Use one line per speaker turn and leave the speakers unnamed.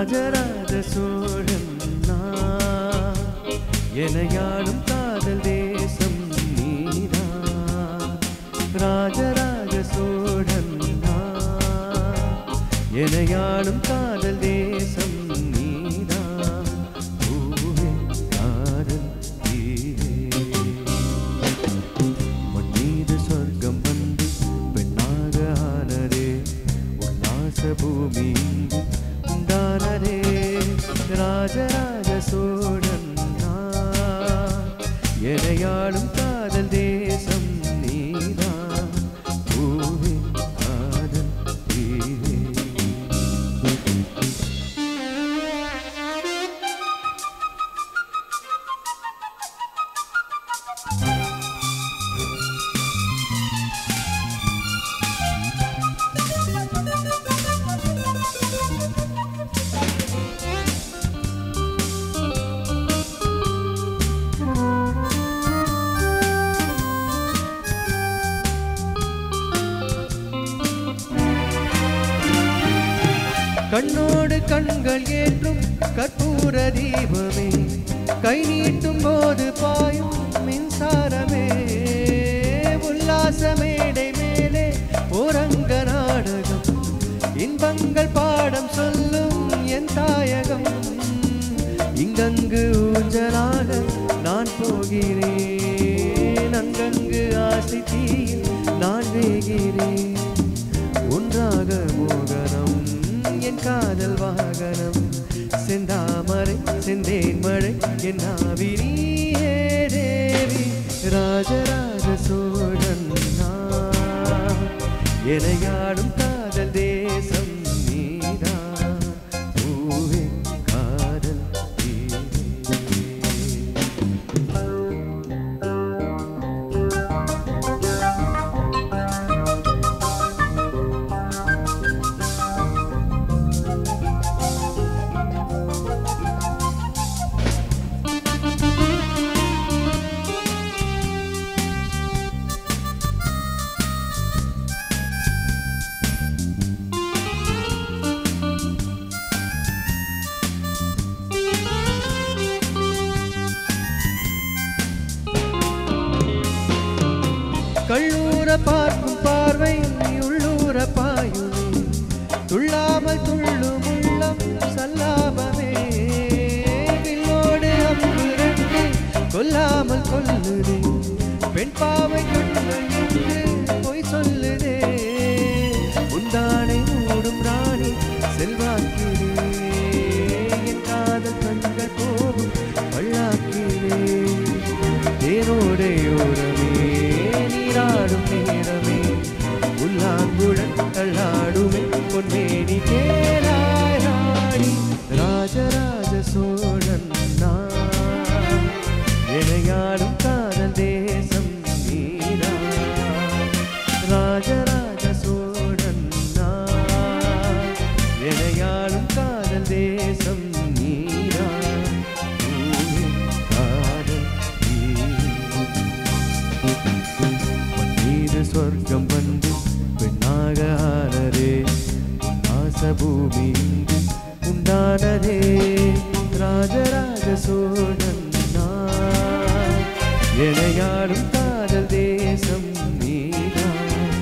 ராஜராஜ சோழன் நான் எனையாளும் காதல் தேசம் நீதான் ராஜராஜ சோழன் நான் எனையாளும் காதல் தேசம் நீதான் பூவே காதல் தீரே மண் மீது சொர்க்கம் வந்து பெண்ணாக ஆனதே உல்லாச பூமி இங்கு உண்டானதே ராஜராஜ சோழன் நான் எனையாளும் காதல் தேசம் நீதான் பூவே காதல் தீரே கண்ணோடு கண்கள் ஏற்றும் கற்பூர தீபமே கை நீட்டும் போது பாயும் மின்சாரமே உல்லாச மேடை மேலே ஓரங்க நாடகம் இன்பங்கள் பாடம் சொல்லும் என் தாயகம் இங்கங்கு ஊஞ்சலாக நான் போகிறேன் அங்கங்கு ஆசை தீயில் நான் வேகிறேன் ஒன்றாக மோகனம் என் காதல் வாகனம் செந்தாமரை செந்தேன் மழை என் ஆவிரியே தேவி ராஜராஜ சோழன் நான் எனையாடும் காதல் தேசம் நீதான் பூவே காதல் தீரே கள்ளூர பார்க்கும் பார்வை உள்ளூர பாயுமே துள்ளாமல் துள்ளும் உள்ளம் சல்லாபமே வில்லோடு அம்பு ரெண்டு கொல்லாமல் கொல்லுதே பெண் பாவை கண்கள் என்று பொய் சொல்லுதே உண்டானை மூடும் ராணி செல்வாக்கிலே என் காதல் கண்கள் போகும் பள்ளாக்கிலே தேனோடை ஓரமே நீராடும் நேரமே உள்ளாங்குழல் தள்ளாடுமே பொன்மேனி கேளாய் ராணி ராஜராஜ சோழன் நான் இணையாடும் காதல் தேசம் நீரா ராஜராஜ சோழன் நான் இணையாடும் காதல் தேசம் நீரா பூவே காதல் மீது சொர்க்கம் வந்து பெண்ணாக ஆனதே ஆச பூமி இங்கு உண்டானதே ராஜராஜ சோழன் நான் எனையாடும் காதல் தேசம் நீதான்